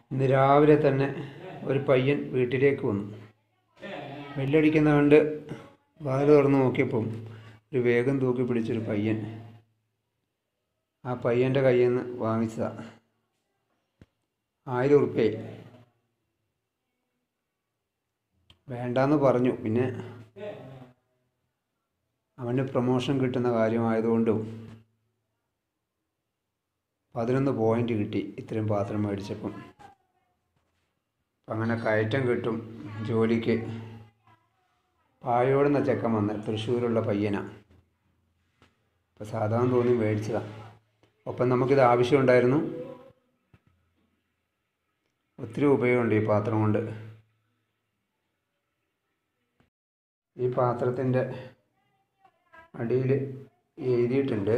ഇന്ന് രാവിലെ തന്നെ ഒരു പയ്യൻ വീട്ടിലേക്ക് വന്നു ബെല്ലടിക്കുന്ന കണ്ട് വാതിൽ തുറന്ന് നോക്കിയപ്പം ഒരു വേഗം തൂക്കി പിടിച്ചൊരു പയ്യൻ ആ പയ്യൻ്റെ കയ്യിൽ നിന്ന് വാങ്ങിച്ചതാ ആയിരം ഉറുപ്പ്യായി വേണ്ടാന്ന് പറഞ്ഞു പിന്നെ അവന് പ്രൊമോഷൻ കിട്ടുന്ന കാര്യമായതുകൊണ്ടും പതിനൊന്ന് പോയിന്റ് കിട്ടി ഇത്രയും പാത്രം മേടിച്ചപ്പം അപ്പം അങ്ങനെ കയറ്റം കിട്ടും ജോലിക്ക് പായോടുന്ന ചെക്കൻ വന്ന് തൃശ്ശൂരുള്ള പയ്യനാ അപ്പം സാധാരണ തോന്നി മേടിച്ചതാ ഒപ്പം നമുക്കിത് ആവശ്യമുണ്ടായിരുന്നു ഒത്തിരി ഉപയോഗമുണ്ട് ഈ പാത്രം കൊണ്ട് ഈ പാത്രത്തിൻ്റെ അടിയിൽ എഴുതിയിട്ടുണ്ട്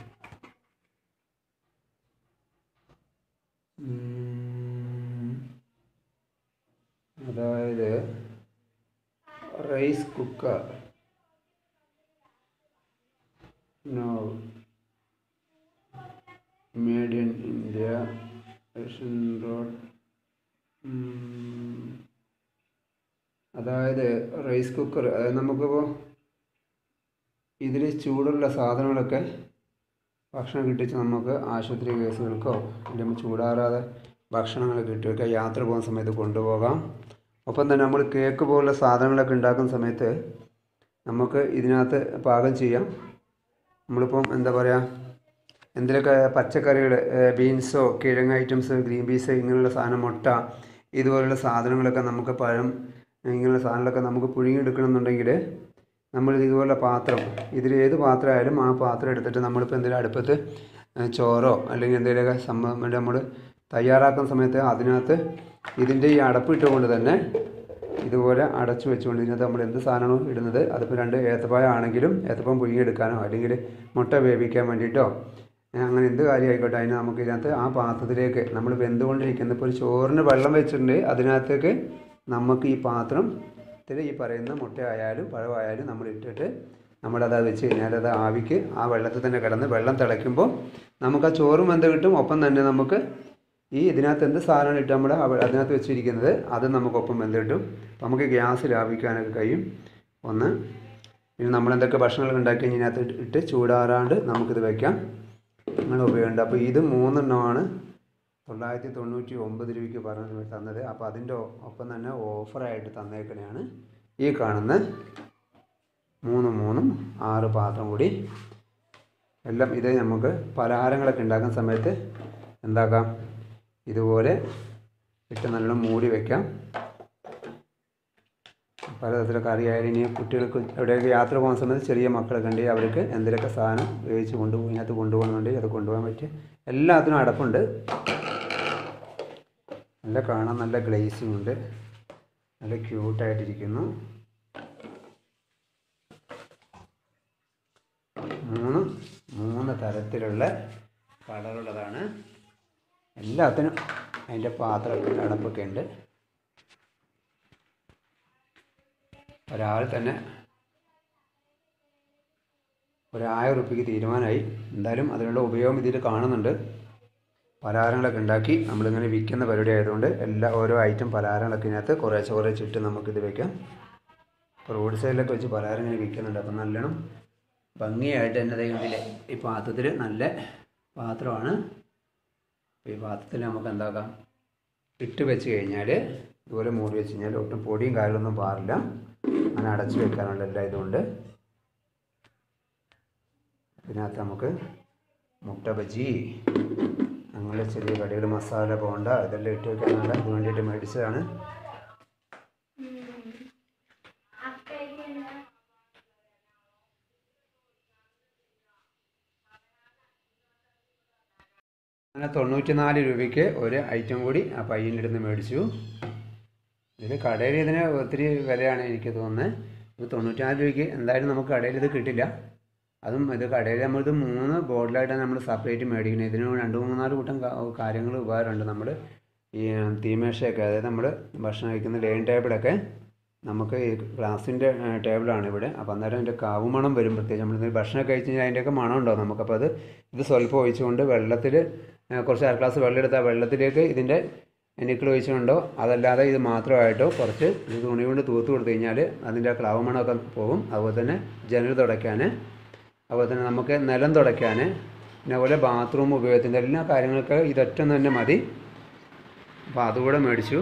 ഉം, അതായത് rice cooker no made in India ration road അതായത് റൈസ് കുക്കർ അതായത് നമുക്കിപ്പോൾ ഇതിൽ ചൂടുള്ള സാധനങ്ങളൊക്കെ ഭക്ഷണം കിട്ടിച്ച് നമുക്ക് ആശുപത്രി കേസുകൾക്കോ അല്ലെങ്കിൽ ചൂടാറാതെ ഭക്ഷണങ്ങൾ കിട്ടിയൊക്കെ യാത്ര പോകുന്ന സമയത്ത് കൊണ്ടുപോകാം ഒപ്പം തന്നെ നമ്മൾ കേക്ക് പോലുള്ള സാധനങ്ങളൊക്കെ ഉണ്ടാക്കുന്ന സമയത്ത് നമുക്ക് ഇതിനകത്ത് പാകം ചെയ്യാം നമ്മളിപ്പം എന്താ പറയുക എന്തിലൊക്കെ പച്ചക്കറികൾ ബീൻസോ കിഴങ്ങ് ഐറ്റംസ് ഗ്രീൻ പീസ് ഇങ്ങനെയുള്ള സാധനം മുട്ട ഇതുപോലുള്ള സാധനങ്ങളൊക്കെ നമുക്ക് പഴം ഇങ്ങനെയുള്ള സാധനങ്ങളൊക്കെ നമുക്ക് പുഴുങ്ങിയെടുക്കണമെന്നുണ്ടെങ്കിൽ നമ്മൾ ഇതുപോലെ പാത്രം ഇതിൽ ഏത് പാത്രമായാലും ആ പാത്രം എടുത്തിട്ട് നമ്മളിപ്പോൾ എന്തെങ്കിലും അടുപ്പത്ത് ചോറോ അല്ലെങ്കിൽ എന്തെങ്കിലുമൊക്കെ സംഭവം വേണ്ടി നമ്മൾ തയ്യാറാക്കുന്ന സമയത്ത് അതിനകത്ത് ഇതിൻ്റെ ഈ അടപ്പിട്ടുകൊണ്ട് തന്നെ ഇതുപോലെ അടച്ചു വെച്ചുകൊണ്ട് ഇതിനകത്ത് നമ്മൾ എന്ത് സാധനമാണോ ഇടുന്നത് അതിപ്പോൾ രണ്ട് ഏത്തപ്പായ ആണെങ്കിലും ഏത്തപ്പം പുഴുങ്ങിയെടുക്കാനോ അല്ലെങ്കിൽ മുട്ട വേവിക്കാൻ വേണ്ടിയിട്ടോ ഏ, അങ്ങനെ എന്ത് കാര്യം ആയിക്കോട്ടെ അതിന് നമുക്ക് ഇതിനകത്ത് ആ പാത്രത്തിലേക്ക് നമ്മൾ വെന്തുകൊണ്ടിരിക്കുന്ന ഇപ്പോൾ ഒരു ചോറിന് വെള്ളം വെച്ചിട്ടുണ്ട് അതിനകത്തേക്ക് നമുക്ക് ഈ പാത്രം ഇതിൽ ഈ പറയുന്ന മുട്ടയായാലും പഴമായാലും നമ്മൾ ഇട്ടിട്ട് നമ്മളത് വെച്ച് കഴിഞ്ഞാൽ അത് ആവിക്ക് ആ വെള്ളത്തിൽ തന്നെ കിടന്ന് വെള്ളം തിളയ്ക്കുമ്പോൾ നമുക്ക് ആ ചോറും വെന്ത് കിട്ടും ഒപ്പം തന്നെ നമുക്ക് ഈ ഇതിനകത്ത് എന്ത് സാധനമാണ് ഇട്ട് നമ്മൾ അവ- അതിനകത്ത് വെച്ചിരിക്കുന്നത് അത് നമുക്കൊപ്പം വെന്ത് കിട്ടും അപ്പം നമുക്ക് ഗ്യാസ് ലാഭിക്കാനൊക്കെ കഴിയും ഒന്ന് പിന്നെ നമ്മൾ എന്തൊക്കെ ഭക്ഷണങ്ങൾ ഉണ്ടാക്കി കഴിഞ്ഞാൽ ഇതിനകത്ത് ഇട്ട് ഇട്ട് ചൂടാറാണ്ട് നമുക്കിത് വയ്ക്കാം അങ്ങനെ ഉപയോഗമുണ്ട് അപ്പോൾ ഇത് മൂന്നെണ്ണമാണ് തൊള്ളായിരത്തി തൊണ്ണൂറ്റി ഒമ്പത് രൂപയ്ക്ക് പറഞ്ഞ് തന്നത് അപ്പോൾ അതിൻ്റെ ഒ- ഒപ്പം തന്നെ ഓഫറായിട്ട് തന്നേക്കണെയാണ് ഈ കാണുന്ന മൂന്ന് മൂന്നും ആറ് പാത്രം കൂടി എല്ലാം ഇത് നമുക്ക് പലഹാരങ്ങളൊക്കെ ഉണ്ടാക്കുന്ന സമയത്ത് എന്താക്കാം ഇതുപോലെ ഇട്ട് നല്ലോണം മൂടി വെക്കാം പലതരത്തിലുള്ള കറിയായാലും ഇനി കുട്ടികൾക്ക് എവിടെയൊക്കെ യാത്ര പോകുന്ന സമയത്ത് ചെറിയ മക്കളൊക്കെ ഉണ്ടെങ്കിൽ അവർക്ക് എന്തെങ്കിലുമൊക്കെ സാധനം വേവിച്ച് കൊണ്ടുപോയി അതിനകത്ത് കൊണ്ടുപോകുന്നുണ്ടെങ്കിൽ അത് കൊണ്ടുപോകാൻ പറ്റും എല്ലാത്തിനും അടപ്പുണ്ട് നല്ല കാണാൻ നല്ല ഗ്ലേസിങ് ഉണ്ട് നല്ല ക്യൂട്ടായിട്ടിരിക്കുന്നു മൂന്ന് മൂന്ന് തരത്തിലുള്ള കളറുള്ളതാണ് എല്ലാത്തിനും അതിൻ്റെ പാത്രത്തിൻ്റെ അടപ്പൊക്കെ ഉണ്ട് ഒരാൾ തന്നെ ഒരായിരം റുപ്യക്ക് തീരുമാനമായി എന്തായാലും അതിനുള്ള ഉപയോഗം ഇതിൽ കാണുന്നുണ്ട് പലഹാരങ്ങളൊക്കെ ഉണ്ടാക്കി നമ്മളിങ്ങനെ വിൽക്കുന്ന പരിപാടി ആയതുകൊണ്ട് എല്ലാ ഓരോ ഐറ്റം പലഹാരങ്ങളൊക്കെ ഇതിനകത്ത് കുറേശ്ശെ കുറേശ്ശെ ഇട്ട് നമുക്കിത് വെക്കാം ഇപ്പോൾ റോഡ് സൈഡിലൊക്കെ വെച്ച് പലഹാരം ഇങ്ങനെ വിൽക്കുന്നുണ്ട് അപ്പം നല്ലോണം ഭംഗിയായിട്ട് തന്നെ ദേ ഇതിൽ ഈ പാത്രത്തിൽ നല്ല പാത്രമാണ് അപ്പോൾ ഈ പാത്രത്തിൽ നമുക്ക് എന്താക്കാം ഇട്ട് വെച്ച് കഴിഞ്ഞാൽ ഇതുപോലെ മൂടി വെച്ച് കഴിഞ്ഞാൽ ഒട്ടും പൊടിയും കാര്യങ്ങളൊന്നും പാറില്ല അങ്ങനെ അടച്ചു വെക്കാനുള്ള എല്ലാ ഇതുകൊണ്ട് ഇതിനകത്ത് നമുക്ക് മുട്ട ബജി അങ്ങനെ ചെറിയ കടികൾ മസാല പോണ്ട ഇതെല്ലാം ഇട്ട് വെക്കാനുള്ള അതിന് വേണ്ടിയിട്ട് മേടിച്ചതാണ് അങ്ങനെ തൊണ്ണൂറ്റി നാല് രൂപയ്ക്ക് ഒരു ഐറ്റം കൂടി ആ പയ്യൻ്റെ അടുത്ത് മേടിച്ചു ഇതിന് കടയിൽ ഇതിന് ഒത്തിരി വിലയാണ് എനിക്ക് തോന്നുന്നത് ഇത് തൊണ്ണൂറ്റിനാല് രൂപയ്ക്ക് എന്തായാലും നമുക്ക് കടയിൽ ഇത് കിട്ടില്ല അതും ഇത് കടയിൽ നമ്മളിത് മൂന്ന് ബോട്ടിലായിട്ടാണ് നമ്മൾ സെപ്പറേറ്റ് മേടിക്കുന്നത് ഇതിന് രണ്ട് മൂന്നാല് കൂട്ടം കാര്യങ്ങൾ ഉപകാരമുണ്ട് നമ്മൾ ഈ തീമേശയൊക്കെ അതായത് നമ്മൾ ഭക്ഷണം കഴിക്കുന്ന ഡൈനിങ് ടേബിളൊക്കെ നമുക്ക് ഈ ഗ്ലാസിൻ്റെ ടേബിളാണ് ഇവിടെ അപ്പോൾ അന്നേരം അതിൻ്റെ കാവുമണം വരും പ്രത്യേകിച്ച് നമ്മൾ ഭക്ഷണം കഴിച്ച് കഴിഞ്ഞാൽ അതിൻ്റെയൊക്കെ മണം ഉണ്ടാവും നമുക്കപ്പോൾ അത് ഇത് സ്വല്പം ഒഴിച്ചുകൊണ്ട് വെള്ളത്തിൽ കുറച്ച് അര ഗ്ലാസ് വെള്ളം എടുത്താൽ വെള്ളത്തിലേക്ക് ഇതിൻ്റെ എനിക്കിൾ ഒഴിച്ചുകൊണ്ടോ അതല്ലാതെ ഇത് മാത്രമായിട്ടോ കുറച്ച് ഇത് തുണി കൊണ്ട് തൂത്ത് കൊടുത്തു കഴിഞ്ഞാൽ അതിൻ്റെ ആ ക്ലാവ് മണമൊക്കെ പോകും അതുപോലെ തന്നെ ജനൽ തുടയ്ക്കാൻ അതുപോലെ തന്നെ നമുക്ക് നിലം തുടയ്ക്കാൻ പിന്നെ അതുപോലെ ബാത്റൂം ഉപയോഗത്തിൻ്റെ എല്ലാ കാര്യങ്ങളൊക്കെ ഇതൊറ്റ തന്നെ മതി അപ്പോൾ അതുകൂടെ മേടിച്ചു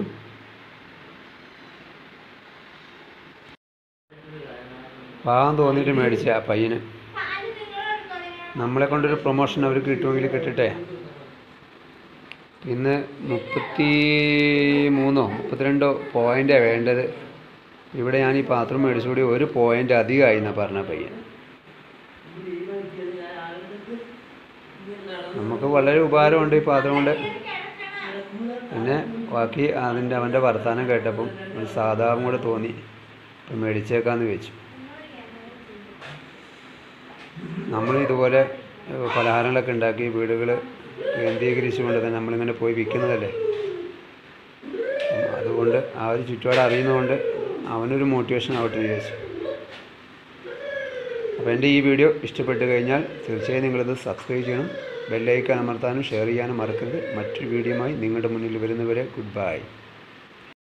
പാവം തോന്നിയിട്ട് മേടിച്ച ആ പയ്യന് നമ്മളെ കൊണ്ടൊരു പ്രൊമോഷൻ അവർക്ക് കിട്ടുമെങ്കിൽ കിട്ടട്ടെ ഇന്ന് മുപ്പത്തി മൂന്നോ മുപ്പത്തിരണ്ടോ പോയിൻ്റാണ് വേണ്ടത് ഇവിടെ ഞാൻ ഈ പാത്രം മേടിച്ചുകൂടി ഒരു പോയിൻ്റ് അധികമായി എന്നാണ് പറഞ്ഞ പയ്യൻ നമുക്ക് വളരെ ഉപകാരമുണ്ട് ഈ പാത്രം കൊണ്ട് പിന്നെ ബാക്കി അതിൻ്റെ അവൻ്റെ വർത്തമാനം കേട്ടപ്പം ഒരു സാധാവും കൂടെ തോന്നി ഇപ്പം മേടിച്ചേക്കാന്ന് വെച്ചു നമ്മൾ ഇതുപോലെ ഏഹ്, പലഹാരങ്ങളൊക്കെ ഉണ്ടാക്കി വീടുകൾ കേന്ദ്രീകരിച്ചുകൊണ്ട് തന്നെ നമ്മളിങ്ങനെ പോയി വിൽക്കുന്നതല്ലേ അപ്പം അതുകൊണ്ട് ആ ഒരു ചുറ്റുപാട് അറിയുന്നതുകൊണ്ട് അവനൊരു മോട്ടിവേഷൻ ആവട്ടെ എന്ന് വിചാരിച്ചു അപ്പോൾ എൻ്റെ ഈ വീഡിയോ ഇഷ്ടപ്പെട്ട് കഴിഞ്ഞാൽ തീർച്ചയായും നിങ്ങളിത് സബ്സ്ക്രൈബ് ചെയ്യണം ബെല്ലൈക്കൺ അമർത്താനും ഷെയർ ചെയ്യാനും മറക്കരുത് മറ്റൊരു വീഡിയോയുമായി നിങ്ങളുടെ മുന്നിൽ വരുന്നവരെ ഗുഡ് ബൈ